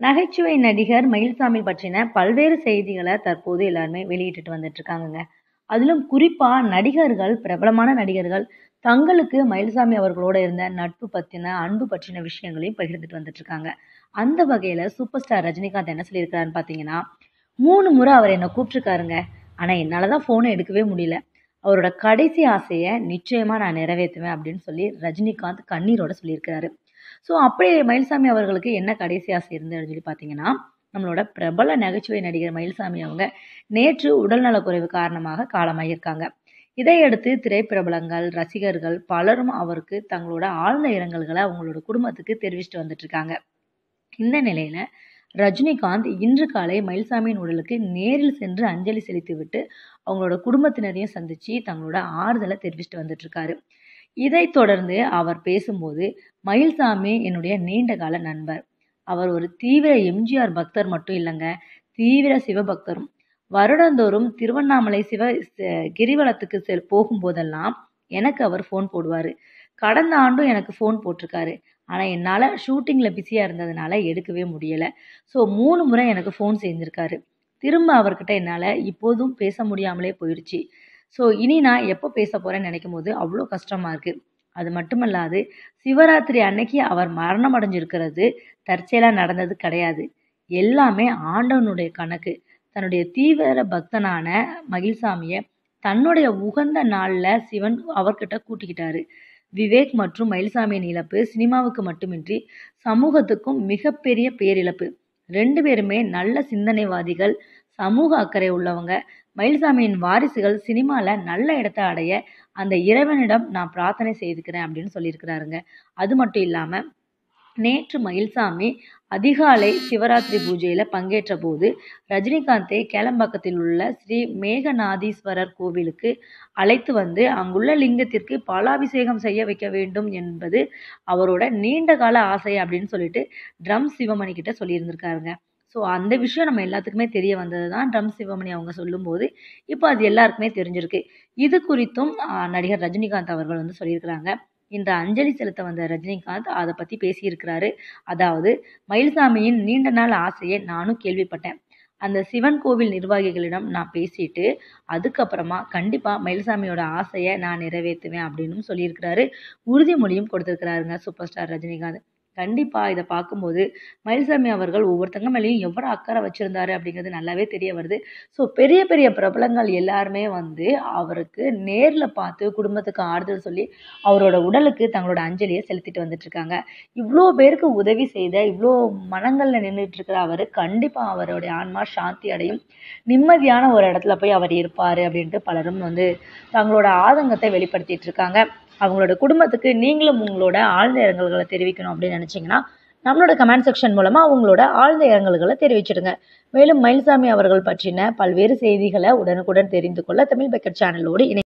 நகைச்சுவை நடிகர் மயில்சாமி பற்றின பல்வேறு செய்திகளை தற்போது எல்லாருமே வெளியிட்டுட்டு வந்துட்டு இருக்காங்கங்க அதிலும் குறிப்பா நடிகர்கள் பிரபலமான நடிகர்கள் தங்களுக்கு மயில்சாமி அவர்களோட இருந்த நட்பு பத்தின அன்பு பற்றின விஷயங்களையும் பகிர்ந்துட்டு வந்துட்டு இருக்காங்க அந்த வகையில சூப்பர் ஸ்டார் ரஜினிகாந்த் என்ன சொல்லியிருக்காருன்னு பார்த்தீங்கன்னா மூணு முறை அவர் என்னை கூப்பிட்டுருக்காருங்க ஆனா என்னால தான் ஃபோனை எடுக்கவே முடியல அவரோட கடைசி ஆசையை நிச்சயமா நான் நிறைவேற்றுவேன் அப்படின்னு சொல்லி ரஜினிகாந்த் கண்ணீரோட சொல்லியிருக்கிறாரு ஸோ அப்படியே மயில்சாமி அவர்களுக்கு என்ன கடைசி ஆசை இருந்து அப்படின்னு சொல்லி பார்த்தீங்கன்னா நம்மளோட பிரபல நகைச்சுவை நடிகர் மயில்சாமி அவங்க நேற்று உடல்நலக்குறைவு காரணமாக காலமாகியிருக்காங்க இதையடுத்து திரைப்பிரபலங்கள் ரசிகர்கள் பலரும் அவருக்கு தங்களோட ஆழ்ந்த இரங்கல்களை அவங்களோட குடும்பத்துக்கு தெரிவிச்சுட்டு வந்துட்டு இருக்காங்க இந்த நிலையில ரஜினிகாந்த் இன்று காலை மயில்சாமியின் உடலுக்கு நேரில் சென்று அஞ்சலி செலுத்திவிட்டு அவங்களோட குடும்பத்தினரையும் சந்திச்சு தங்களோட ஆறுதலை தெரிவிச்சுட்டு வந்துட்டு இருக்காரு இதைத் தொடர்ந்து அவர் பேசும்போது மயில்சாமி என்னுடைய நீண்ட கால நண்பர் அவர் ஒரு தீவிர எம்ஜிஆர் பக்தர் மட்டும் இல்லைங்க தீவிர சிவபக்தரும் வருடந்தோறும் திருவண்ணாமலை சிவ ச- கிரிவலத்துக்கு செல் போகும்போதெல்லாம் எனக்கு அவர் ஃபோன் போடுவார் கடந்த ஆண்டும் எனக்கு ஃபோன் போட்டிருக்காரு ஆனால் என்னால் ஷூட்டிங்கில் பிஸியாக இருந்ததுனால எடுக்கவே முடியலை ஸோ மூணு முறை எனக்கு ஃபோன் செஞ்சுருக்காரு திரும்ப அவர்கிட்ட என்னால் இப்போதும் பேச முடியாமலே போயிடுச்சு ஸோ இனி நான் எப்போ பேச போகிறேன்னு நினைக்கும் போது அவ்வளோ கஷ்டமாக இருக்குது அது மட்டுமல்லாது சிவராத்திரி அன்னைக்கு அவர் மரணம் அடைஞ்சிருக்கிறது தற்செயலாக நடந்தது கிடையாது எல்லாமே ஆண்டவனுடைய கணக்கு தன்னுடைய தீவிர பக்தனான மகிழ்சாமியை தன்னுடைய உகந்த நாளில் சிவன் அவர்கிட்ட கூட்டிக்கிட்டாரு விவேக் மற்றும் மயில்சாமியின் இழப்பு சினிமாவுக்கு மட்டுமின்றி சமூகத்துக்கும் மிகப்பெரிய பேரிழப்பு ரெண்டு பேருமே நல்ல சிந்தனைவாதிகள் சமூக அக்கறை உள்ளவங்க மயில்சாமியின் வாரிசுகள் சினிமாவில் நல்ல இடத்தை அடைய அந்த இறைவனிடம் நான் பிரார்த்தனை செய்துக்கிறேன் அப்படின்னு சொல்லியிருக்கிறாருங்க அது மட்டும் இல்லாமல் நேற்று மயில்சாமி அதிகாலை சிவராத்திரி பூஜையில் பங்கேற்ற போது ரஜினிகாந்தை கேளம்பாக்கத்தில் உள்ள ஸ்ரீ மேகநாதீஸ்வரர் கோவிலுக்கு அழைத்து வந்து அங்குள்ள லிங்கத்திற்கு பாலாபிஷேகம் செய்ய வைக்க வேண்டும் என்பது அவரோட நீண்ட கால ஆசை அப்படின்னு சொல்லிட்டு ட்ரம் சிவமணி கிட்ட சொல்லியிருந்திருக்காருங்க ஸோ அந்த விஷயம் நம்ம எல்லாத்துக்குமே தெரிய வந்தது தான் ட்ரம் சிவமணி அவங்க சொல்லும்போது இப்போ அது எல்லாருக்குமே தெரிஞ்சிருக்கு இது குறித்தும் ஆ, நடிகர் ரஜினிகாந்த் அவர்கள் வந்து சொல்லியிருக்கிறாங்க இந்த அஞ்சலி செலுத்த வந்த ரஜினிகாந்த் அதை பற்றி பேசியிருக்கிறாரு அதாவது மயில்சாமியின் நீண்ட நாள் ஆசையை நானும் கேள்விப்பட்டேன் அந்த சிவன் கோவில் நிர்வாகிகளிடம் நான் பேசிட்டு அதுக்கப்புறமா கண்டிப்பாக மயில்சாமியோட ஆசையை நான் நிறைவேற்றுவேன் அப்படின்னு சொல்லியிருக்கிறாரு உறுதிமொழியும் கொடுத்துருக்கிறாருங்க சூப்பர் ஸ்டார் ரஜினிகாந்த் கண்டிப்பாக இதை பார்க்கும்போது மயில்சாமி அவர்கள் ஒவ்வொருத்தங்க மேலேயும் எவ்வளோ அக்கறை வச்சுருந்தாரு அப்படிங்கிறது நல்லாவே தெரிய வருது ஸோ பெரிய பெரிய பிரபலங்கள் எல்லாருமே வந்து அவருக்கு நேரில் பார்த்து குடும்பத்துக்கு ஆறுதல் சொல்லி அவரோட உடலுக்கு தங்களோட அஞ்சலியை செலுத்திட்டு வந்துட்டு இருக்காங்க இவ்வளோ பேருக்கு உதவி செய்த இவ்வளோ மனங்களில் நின்றுட்டு இருக்கிற அவர் கண்டிப்பாக அவருடைய ஆன்மா சாந்தி அடையும் நிம்மதியான ஒரு இடத்துல போய் அவர் இருப்பார் அப்படின்ட்டு பலரும் வந்து தங்களோட ஆதங்கத்தை வெளிப்படுத்திட்டு இருக்காங்க அவங்களோட குடும்பத்துக்கு நீங்களும் உங்களோட ஆழ்ந்த இரங்கல்களை தெரிவிக்கணும் அப்படின்னு நினச்சிங்கன்னா நம்மளோட கமெண்ட் செக்ஷன் மூலமாக அவங்களோட ஆழ்ந்த இரங்கல்களை தெரிவிச்சிடுங்க மேலும் மயில்சாமி அவர்கள் பற்றின பல்வேறு செய்திகளை உடனுக்குடன் தெரிந்து கொள்ள தமிழ் பக்கெட் சேனலோடு இணை